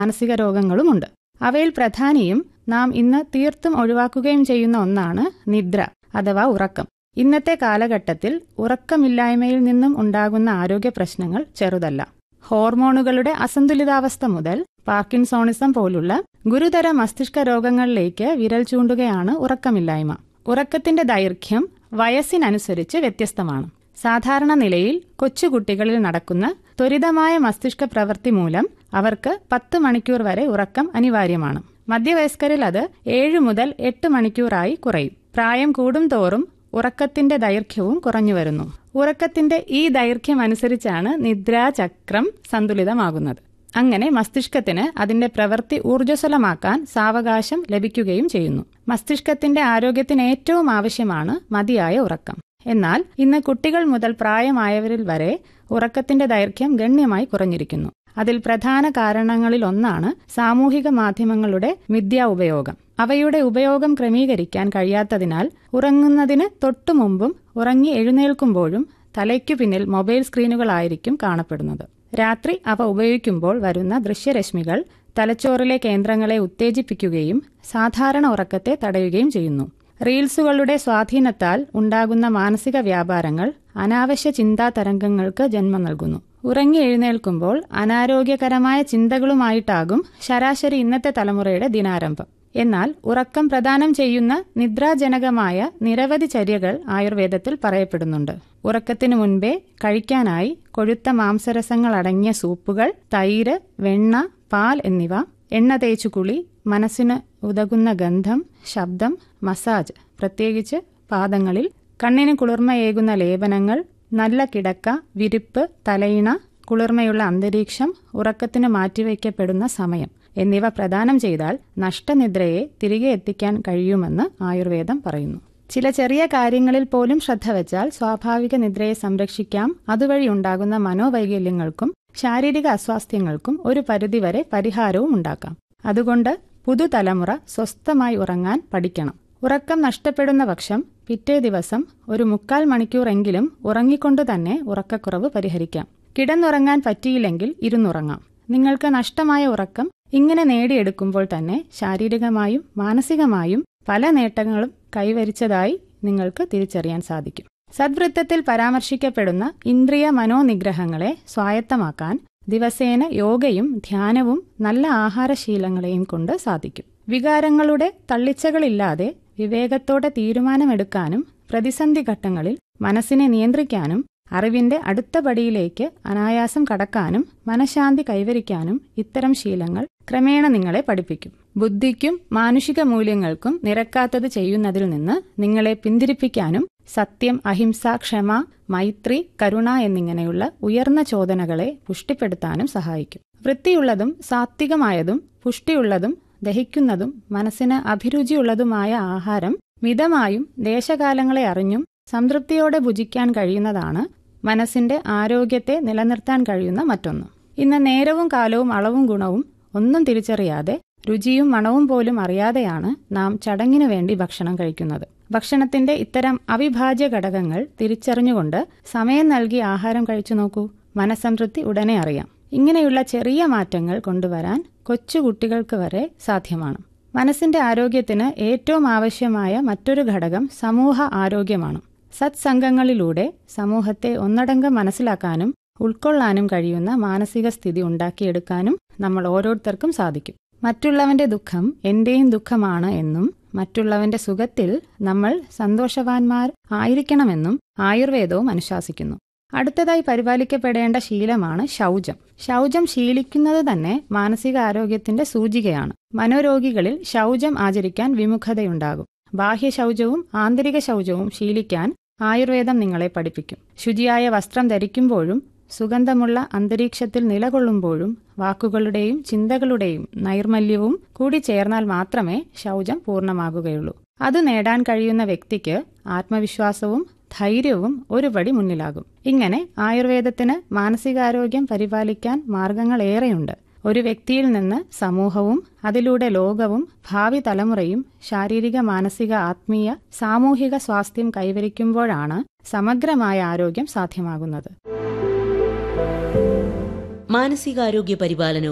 മാനസിക രോഗങ്ങളുമുണ്ട് അവയിൽ പ്രധാനിയും നാം ഇന്ന് തീർത്തും ഒഴിവാക്കുകയും ചെയ്യുന്ന ഒന്നാണ് നിദ്ര അഥവാ ഉറക്കം ഇന്നത്തെ കാലഘട്ടത്തിൽ ഉറക്കമില്ലായ്മയിൽ നിന്നും ഉണ്ടാകുന്ന ആരോഗ്യ പ്രശ്നങ്ങൾ ചെറുതല്ല ഹോർമോണുകളുടെ അസന്തുലിതാവസ്ഥ മുതൽ പാർക്കിൻസോണിസം പോലുള്ള ഗുരുതര മസ്തിഷ്ക രോഗങ്ങളിലേക്ക് വിരൽ ചൂണ്ടുകയാണ് ഉറക്കമില്ലായ്മ ഉറക്കത്തിന്റെ ദൈർഘ്യം വയസ്സിനനുസരിച്ച് വ്യത്യസ്തമാണ് സാധാരണ നിലയിൽ കൊച്ചുകുട്ടികളിൽ നടക്കുന്ന ത്വരിതമായ മസ്തിഷ്ക പ്രവൃത്തി മൂലം അവർക്ക് പത്ത് മണിക്കൂർ വരെ ഉറക്കം അനിവാര്യമാണ് മധ്യവയസ്കരിൽ അത് ഏഴ് മുതൽ എട്ട് മണിക്കൂറായി കുറയും പ്രായം കൂടും തോറും ഉറക്കത്തിന്റെ ദൈർഘ്യവും കുറഞ്ഞു വരുന്നു ഉറക്കത്തിന്റെ ഈ ദൈർഘ്യം അനുസരിച്ചാണ് നിദ്രാചക്രം സന്തുലിതമാകുന്നത് അങ്ങനെ മസ്തിഷ്കത്തിന് അതിന്റെ പ്രവൃത്തി ഊർജ്ജസ്വലമാക്കാൻ സാവകാശം ലഭിക്കുകയും ചെയ്യുന്നു മസ്തിഷ്കത്തിന്റെ ആരോഗ്യത്തിന് ഏറ്റവും ആവശ്യമാണ് മതിയായ ഉറക്കം എന്നാൽ ഇന്ന് കുട്ടികൾ മുതൽ പ്രായമായവരിൽ വരെ ഉറക്കത്തിന്റെ ദൈർഘ്യം ഗണ്യമായി കുറഞ്ഞിരിക്കുന്നു അതിൽ പ്രധാന കാരണങ്ങളിൽ ഒന്നാണ് സാമൂഹിക മാധ്യമങ്ങളുടെ മിഥ്യാ ഉപയോഗം അവയുടെ ഉപയോഗം ക്രമീകരിക്കാൻ കഴിയാത്തതിനാൽ ഉറങ്ങുന്നതിന് തൊട്ടുമുമ്പും ഉറങ്ങി എഴുന്നേൽക്കുമ്പോഴും തലയ്ക്കു പിന്നിൽ മൊബൈൽ സ്ക്രീനുകളായിരിക്കും കാണപ്പെടുന്നത് രാത്രി അവ ഉപയോഗിക്കുമ്പോൾ വരുന്ന ദൃശ്യരശ്മികൾ തലച്ചോറിലെ കേന്ദ്രങ്ങളെ ഉത്തേജിപ്പിക്കുകയും സാധാരണ ഉറക്കത്തെ തടയുകയും ചെയ്യുന്നു റീൽസുകളുടെ സ്വാധീനത്താൽ ഉണ്ടാകുന്ന മാനസിക വ്യാപാരങ്ങൾ അനാവശ്യ ചിന്താ തരംഗങ്ങൾക്ക് ജന്മം നൽകുന്നു ഉറങ്ങി എഴുന്നേൽക്കുമ്പോൾ അനാരോഗ്യകരമായ ചിന്തകളുമായിട്ടാകും ശരാശരി ഇന്നത്തെ തലമുറയുടെ ദിനാരംഭം എന്നാൽ ഉറക്കം പ്രദാനം ചെയ്യുന്ന നിദ്രാജനകമായ നിരവധി ചര്യകൾ ആയുർവേദത്തിൽ പറയപ്പെടുന്നുണ്ട് ഉറക്കത്തിനു മുൻപേ കഴിക്കാനായി കൊഴുത്ത മാംസരസങ്ങൾ അടങ്ങിയ സൂപ്പുകൾ തൈര് വെണ്ണ പാൽ എന്നിവ എണ്ണ തേച്ചു കുളി മനസ്സിന് ഉതകുന്ന ഗന്ധം ശബ്ദം മസാജ് പ്രത്യേകിച്ച് പാദങ്ങളിൽ കണ്ണിന് കുളിർമയേകുന്ന ലേപനങ്ങൾ നല്ല കിടക്ക വിരിപ്പ് തലയിണ കുളിർമയുള്ള അന്തരീക്ഷം ഉറക്കത്തിന് മാറ്റിവെക്കപ്പെടുന്ന സമയം എന്നിവ പ്രദാനം ചെയ്താൽ നഷ്ടനിദ്രയെ തിരികെ എത്തിക്കാൻ കഴിയുമെന്ന് ആയുർവേദം പറയുന്നു ചില ചെറിയ കാര്യങ്ങളിൽ പോലും ശ്രദ്ധ വെച്ചാൽ സ്വാഭാവിക നിദ്രയെ സംരക്ഷിക്കാം അതുവഴി ഉണ്ടാകുന്ന മനോവൈകല്യങ്ങൾക്കും ശാരീരിക അസ്വാസ്ഥ്യങ്ങൾക്കും ഒരു പരിധിവരെ പരിഹാരവും ഉണ്ടാക്കാം അതുകൊണ്ട് പുതുതലമുറ സ്വസ്ഥമായി ഉറങ്ങാൻ പഠിക്കണം ഉറക്കം നഷ്ടപ്പെടുന്ന പക്ഷം പിറ്റേ ദിവസം ഒരു മുക്കാൽ മണിക്കൂറെങ്കിലും ഉറങ്ങിക്കൊണ്ടു തന്നെ ഉറക്കക്കുറവ് പരിഹരിക്കാം കിടന്നുറങ്ങാൻ പറ്റിയില്ലെങ്കിൽ ഇരുന്നുറങ്ങാം നിങ്ങൾക്ക് നഷ്ടമായ ഉറക്കം ഇങ്ങനെ നേടിയെടുക്കുമ്പോൾ തന്നെ ശാരീരികമായും മാനസികമായും പല നേട്ടങ്ങളും കൈവരിച്ചതായി നിങ്ങൾക്ക് തിരിച്ചറിയാൻ സാധിക്കും സദ്വൃത്തത്തിൽ പരാമർശിക്കപ്പെടുന്ന ഇന്ദ്രിയ മനോനിഗ്രഹങ്ങളെ സ്വായത്തമാക്കാൻ ദിവസേന യോഗയും ധ്യാനവും നല്ല ആഹാരശീലങ്ങളെയും കൊണ്ട് സാധിക്കും വികാരങ്ങളുടെ തള്ളിച്ചകളില്ലാതെ വിവേകത്തോടെ തീരുമാനമെടുക്കാനും പ്രതിസന്ധി ഘട്ടങ്ങളിൽ മനസ്സിനെ നിയന്ത്രിക്കാനും അറിവിന്റെ അടുത്ത പടിയിലേക്ക് അനായാസം കടക്കാനും മനഃശാന്തി കൈവരിക്കാനും ഇത്തരം ശീലങ്ങൾ ക്രമേണ നിങ്ങളെ പഠിപ്പിക്കും ബുദ്ധിക്കും മാനുഷിക മൂല്യങ്ങൾക്കും നിരക്കാത്തത് ചെയ്യുന്നതിൽ നിന്ന് നിങ്ങളെ പിന്തിരിപ്പിക്കാനും സത്യം അഹിംസ ക്ഷമ മൈത്രി കരുണ എന്നിങ്ങനെയുള്ള ഉയർന്ന ചോദനകളെ പുഷ്ടിപ്പെടുത്താനും സഹായിക്കും വൃത്തിയുള്ളതും സാത്വികമായതും പുഷ്ടിയുള്ളതും ദഹിക്കുന്നതും മനസ്സിന് അഭിരുചിയുള്ളതുമായ ആഹാരം മിതമായും ദേശകാലങ്ങളെ അറിഞ്ഞും സംതൃപ്തിയോടെ ഭുജിക്കാൻ കഴിയുന്നതാണ് മനസ്സിന്റെ ആരോഗ്യത്തെ നിലനിർത്താൻ കഴിയുന്ന മറ്റൊന്ന് ഇന്ന് നേരവും കാലവും അളവും ഗുണവും ഒന്നും തിരിച്ചറിയാതെ രുചിയും മണവും പോലും അറിയാതെയാണ് നാം ചടങ്ങിനു വേണ്ടി ഭക്ഷണം കഴിക്കുന്നത് ഭക്ഷണത്തിന്റെ ഇത്തരം അവിഭാജ്യ ഘടകങ്ങൾ തിരിച്ചറിഞ്ഞുകൊണ്ട് സമയം നൽകി ആഹാരം കഴിച്ചു നോക്കൂ മനസ്സംതൃപ്തി ഉടനെ അറിയാം ഇങ്ങനെയുള്ള ചെറിയ മാറ്റങ്ങൾ കൊണ്ടുവരാൻ കൊച്ചുകുട്ടികൾക്ക് വരെ സാധ്യമാണ് മനസ്സിന്റെ ആരോഗ്യത്തിന് ഏറ്റവും ആവശ്യമായ മറ്റൊരു ഘടകം സമൂഹ ആരോഗ്യമാണ് സത്സംഗങ്ങളിലൂടെ സമൂഹത്തെ ഒന്നടങ്കം മനസ്സിലാക്കാനും ഉൾക്കൊള്ളാനും കഴിയുന്ന മാനസിക സ്ഥിതി ഉണ്ടാക്കിയെടുക്കാനും നമ്മൾ ഓരോരുത്തർക്കും സാധിക്കും മറ്റുള്ളവന്റെ ദുഃഖം എന്റെയും ദുഃഖമാണ് എന്നും മറ്റുള്ളവന്റെ സുഖത്തിൽ നമ്മൾ സന്തോഷവാന്മാർ ആയിരിക്കണമെന്നും ആയുർവേദവും അനുശാസിക്കുന്നു അടുത്തതായി പരിപാലിക്കപ്പെടേണ്ട ശീലമാണ് ശൗചം ശൗചം ശീലിക്കുന്നത് തന്നെ മാനസിക ആരോഗ്യത്തിന്റെ സൂചികയാണ് മനോരോഗികളിൽ ശൗചം ആചരിക്കാൻ വിമുഖതയുണ്ടാകും ബാഹ്യ ശൗചവും ആന്തരിക ശൗചവും ശീലിക്കാൻ ആയുർവേദം നിങ്ങളെ പഠിപ്പിക്കും ശുചിയായ വസ്ത്രം ധരിക്കുമ്പോഴും സുഗന്ധമുള്ള അന്തരീക്ഷത്തിൽ നിലകൊള്ളുമ്പോഴും വാക്കുകളുടെയും ചിന്തകളുടെയും നൈർമല്യവും കൂടി ചേർന്നാൽ മാത്രമേ ശൗചം പൂർണ്ണമാകുകയുള്ളൂ അത് നേടാൻ കഴിയുന്ന വ്യക്തിക്ക് ആത്മവിശ്വാസവും ധൈര്യവും ഒരുപടി മുന്നിലാകും ഇങ്ങനെ ആയുർവേദത്തിന് മാനസികാരോഗ്യം പരിപാലിക്കാൻ മാർഗങ്ങളേറെയുണ്ട് ഒരു വ്യക്തിയിൽ നിന്ന് സമൂഹവും അതിലൂടെ ലോകവും ഭാവി തലമുറയും ശാരീരിക മാനസിക ആത്മീയ സാമൂഹിക സ്വാസ്ഥ്യം കൈവരിക്കുമ്പോഴാണ് സമഗ്രമായ ആരോഗ്യം സാധ്യമാകുന്നത് മാനസികാരോഗ്യ പരിപാലനവും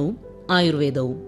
ആയുർവേദവും